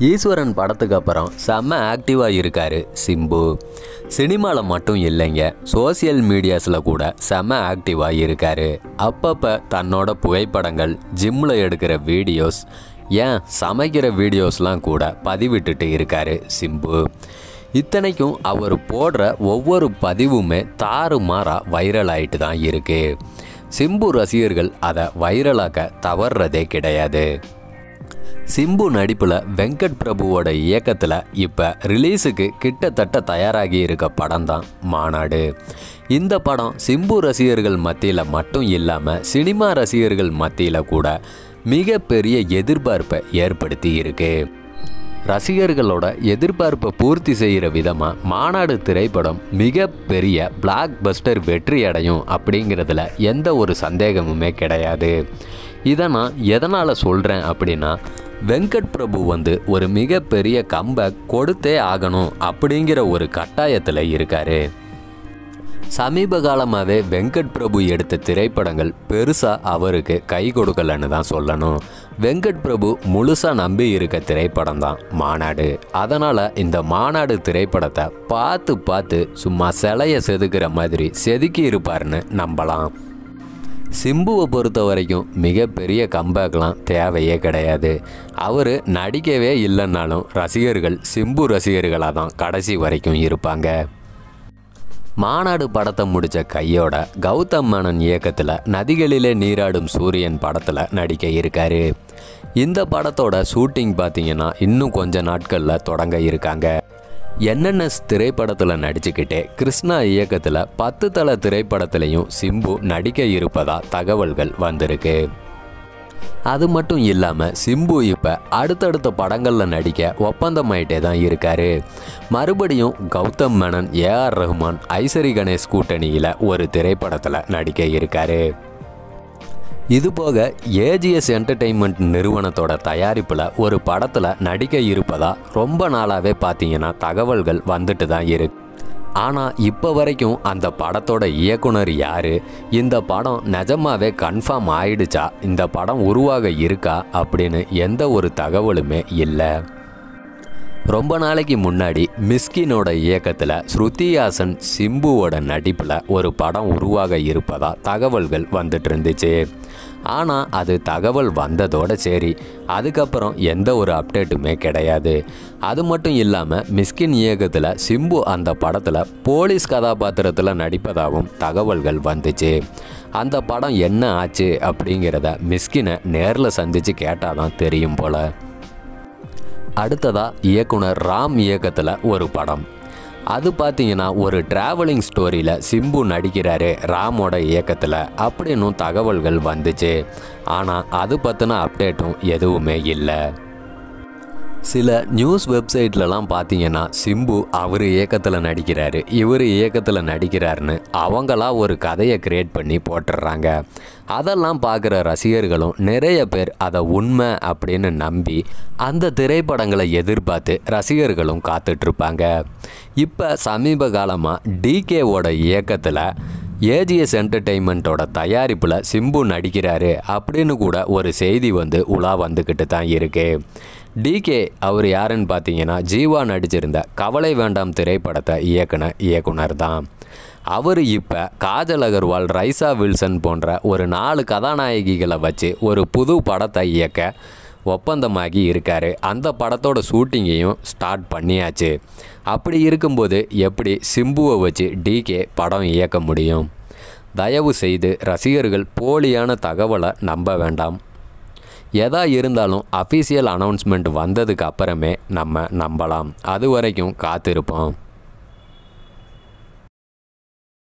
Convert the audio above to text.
ஈஸ்வரன் படத்துக்கு அப்புறம் செம்ம ஆக்டிவாக இருக்காரு சிம்பு சினிமாவில் மட்டும் இல்லைங்க சோசியல் மீடியாஸில் கூட செம்ம ஆக்டிவாக இருக்காரு அப்பப்போ தன்னோட புகைப்படங்கள் ஜிம்மில் எடுக்கிற வீடியோஸ் ஏன் சமைக்கிற வீடியோஸ்லாம் கூட பதிவிட்டுட்டு இருக்காரு சிம்பு இத்தனைக்கும் அவர் போடுற ஒவ்வொரு பதிவுமே தாறுமாறா வைரல் ஆயிட்டு தான் இருக்கு சிம்பு ரசிகர்கள் அதை வைரலாக்க தவறுறதே கிடையாது சிம்பு நடிப்பில் வெங்கட் பிரபுவோட இயக்கத்தில் இப்போ ரிலீஸுக்கு கிட்டத்தட்ட தயாராகி இருக்க படம் தான் மாநாடு இந்த படம் சிம்பு ரசிகர்கள் மத்தியில் மட்டும் இல்லாமல் சினிமா ரசிகர்கள் மத்தியில் கூட மிகப்பெரிய எதிர்பார்ப்பை ஏற்படுத்தி இருக்கு ரசிகர்களோட எதிர்பார்ப்பை பூர்த்தி செய்கிற விதமாக மாநாடு திரைப்படம் மிகப்பெரிய பிளாக் பஸ்டர் வெற்றி அடையும் அப்படிங்கிறதுல எந்த ஒரு சந்தேகமுமே கிடையாது இதை நான் எதனால் சொல்கிறேன் அப்படின்னா வெங்கட் பிரபு வந்து ஒரு மிகப்பெரிய கம்பேக் கொடுத்தே ஆகணும் அப்படிங்கிற ஒரு கட்டாயத்தில் இருக்காரு சமீப காலமாகவே வெங்கட் பிரபு எடுத்த திரைப்படங்கள் பெருசாக அவருக்கு கை கொடுக்கலன்னு தான் சொல்லணும் வெங்கட் பிரபு முழுசாக நம்பி இருக்க திரைப்படம் தான் மாநாடு அதனால் இந்த மாநாடு திரைப்படத்தை பார்த்து பார்த்து சும்மா சிலையை செதுக்கிற மாதிரி செதுக்கி இருப்பார்னு நம்பலாம் சிம்புவை பொறுத்த வரைக்கும் மிகப்பெரிய கம்பேக்லாம் தேவையே கிடையாது அவர் நடிக்கவே இல்லைன்னாலும் ரசிகர்கள் சிம்பு ரசிகர்களாக தான் கடைசி வரைக்கும் இருப்பாங்க மாநாடு படத்தை முடித்த கையோட கௌதம் மேனன் இயக்கத்தில் நதிகளிலே நீராடும் சூரியன் படத்தில் நடிக்க இருக்காரு இந்த படத்தோட ஷூட்டிங் பார்த்தீங்கன்னா இன்னும் கொஞ்ச நாட்களில் தொடங்க இருக்காங்க என்என்எஸ் திரைப்படத்தில் நடிச்சுக்கிட்டே கிருஷ்ணா இயக்கத்தில் பத்து தள திரைப்படத்திலையும் சிம்பு நடிக்க இருப்பதா தகவல்கள் வந்திருக்கு அது மட்டும் இல்லாமல் சிம்பு இப்போ அடுத்தடுத்த படங்களில் நடிக்க ஒப்பந்தமாயிட்டே தான் இருக்காரு மறுபடியும் கௌதம் மேனன் ஏஆர் ரஹ்மான் ஐசரி கணேஷ் கூட்டணியில் ஒரு திரைப்படத்தில் நடிக்க இருக்காரு இது போக ஏஜிஎஸ் என்டர்டெயின்மெண்ட் நிறுவனத்தோட தயாரிப்பில் ஒரு படத்தில் நடிக்க இருப்பதா ரொம்ப நாளாகவே பார்த்தீங்கன்னா தகவல்கள் வந்துட்டு தான் இருக்கு ஆனால் இப்போ வரைக்கும் அந்த படத்தோட இயக்குனர் யார் இந்த படம் நிஜமாவே கன்ஃபார்ம் ஆயிடுச்சா இந்த படம் உருவாக இருக்கா அப்படின்னு எந்த ஒரு தகவலுமே இல்லை ரொம்ப நாளைக்கு முன்னாடி மிஸ்கினோட இயக்கத்தில் ஸ்ருதிஹாசன் சிம்புவோட நடிப்பில் ஒரு படம் உருவாக இருப்பதா தகவல்கள் வந்துட்டு இருந்துச்சு ஆனால் அது தகவல் வந்ததோட சரி அதுக்கப்புறம் எந்த ஒரு அப்டேட்டுமே கிடையாது அது மட்டும் இல்லாமல் மிஸ்கின் இயக்கத்தில் சிம்பு அந்த படத்தில் போலீஸ் கதாபாத்திரத்தில் நடிப்பதாகவும் தகவல்கள் வந்துச்சு அந்த படம் என்ன ஆச்சு அப்படிங்கிறத மிஸ்கினை நேரில் சந்தித்து கேட்டால் தான் தெரியும் போல் அடுத்ததா இயக்குனர் ராம் இயக்கத்தில் ஒரு படம் அது பார்த்தீங்கன்னா ஒரு டிராவலிங் ஸ்டோரியில் சிம்பு நடிக்கிறாரு ராமோட இயக்கத்தில் அப்படின்னும் தகவல்கள் வந்துச்சு ஆனால் அது பற்றின அப்டேட்டும் எதுவுமே இல்லை சில நியூஸ் வெப்சைட்லலாம் பார்த்தீங்கன்னா சிம்பு அவர் இயக்கத்தில் நடிக்கிறாரு இவர் இயக்கத்தில் நடிக்கிறாருன்னு அவங்களா ஒரு கதையை கிரியேட் பண்ணி போட்டுடுறாங்க அதெல்லாம் பார்க்குற ரசிகர்களும் நிறைய பேர் அதை உண்மை அப்படின்னு நம்பி அந்த திரைப்படங்களை எதிர்பார்த்து ரசிகர்களும் காத்துட்ருப்பாங்க இப்போ சமீப காலமாக டிகேவோட இயக்கத்தில் ஏஜிஎஸ் என்டர்டெயின்மெண்ட்டோட தயாரிப்பில் சிம்பு நடிக்கிறாரு அப்படின்னு கூட ஒரு செய்தி வந்து உலா வந்துக்கிட்டு தான் இருக்கு டிகே அவர் யாருன்னு பார்த்தீங்கன்னா ஜீவா நடிச்சிருந்த கவலை வேண்டாம் திரைப்படத்தை இயக்குன இயக்குனர் தான் அவர் இப்போ காஜல் அகர்வால் ரைசா வில்சன் போன்ற ஒரு நாலு கதாநாயகிகளை வச்சு ஒரு புது படத்தை இயக்க ஒப்பந்தமாகி இருக்காரு அந்த படத்தோட ஷூட்டிங்கையும் ஸ்டார்ட் பண்ணியாச்சு அப்படி இருக்கும்போது எப்படி சிம்புவை வச்சு டிகே படம் இயக்க முடியும் தயவு செய்து ரசிகர்கள் போலியான தகவலை நம்ப வேண்டாம் எதா இருந்தாலும் அஃபீஷியல் அனௌன்ஸ்மெண்ட் வந்ததுக்கு அப்புறமே நம்ம நம்பலாம் அது வரைக்கும் காத்திருப்போம்